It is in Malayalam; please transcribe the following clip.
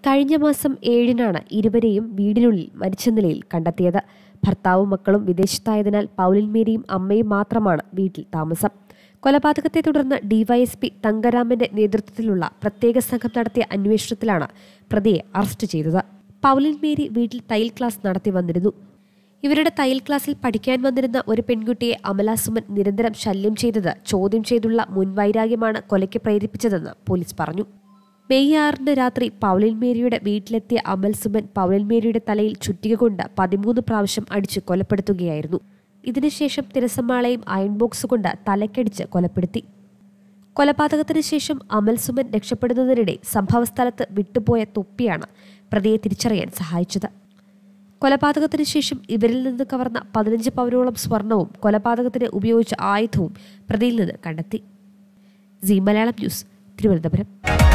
കഴിഞ്ഞ മാസം ഏഴിനാണ് ഇരുവരെയും വീടിനുള്ളിൽ മരിച്ച നിലയിൽ കണ്ടെത്തിയത് ഭർത്താവും മക്കളും വിദേശത്തായതിനാൽ പൗലിൻ മേരിയും അമ്മയും മാത്രമാണ് വീട്ടിൽ താമസം കൊലപാതകത്തെ തുടർന്ന് ഡിവൈഎസ്പി തങ്കരാമന്റെ നേതൃത്വത്തിലുള്ള പ്രത്യേക സംഘം നടത്തിയ അന്വേഷണത്തിലാണ് പ്രതിയെ അറസ്റ്റ് ചെയ്തത് പൗലിൻ മേരി വീട്ടിൽ തയ്യൽ ക്ലാസ് നടത്തി വന്നിരുന്നു ഇവരുടെ തയ്യൽ ക്ലാസ്സിൽ പഠിക്കാൻ വന്നിരുന്ന ഒരു പെൺകുട്ടിയെ അമല സുമൻ നിരന്തരം ശല്യം ചെയ്തത് ചോദ്യം ചെയ്തുള്ള മുൻവൈരാഗ്യമാണ് കൊലയ്ക്ക് പ്രേരിപ്പിച്ചതെന്ന് പോലീസ് പറഞ്ഞു മെയ് ആറിന് രാത്രി പൗലിൻ മേരിയുടെ വീട്ടിലെത്തിയ അമൽ സുമൻ പൗലിൻ മേരിയുടെ തലയിൽ ചുറ്റിക കൊണ്ട് പതിമൂന്ന് പ്രാവശ്യം അടിച്ച് കൊലപ്പെടുത്തുകയായിരുന്നു ഇതിനുശേഷം തിരസമ്മാളയും അയൺ ബോക്സ് കൊണ്ട് തലക്കടിച്ച് കൊലപ്പെടുത്തി കൊലപാതകത്തിന് ശേഷം അമൽ സുമൻ രക്ഷപ്പെടുന്നതിനിടെ സംഭവസ്ഥലത്ത് വിട്ടുപോയ തൊപ്പിയാണ് പ്രതിയെ തിരിച്ചറിയാൻ സഹായിച്ചത് കൊലപാതകത്തിന് ശേഷം ഇവരിൽ നിന്ന് കവർന്ന പതിനഞ്ച് പവനോളം സ്വർണവും കൊലപാതകത്തിന് ഉപയോഗിച്ച ആയുധവും പ്രതിയിൽ നിന്ന് കണ്ടെത്തി സി മലയാളം ന്യൂസ് തിരുവനന്തപുരം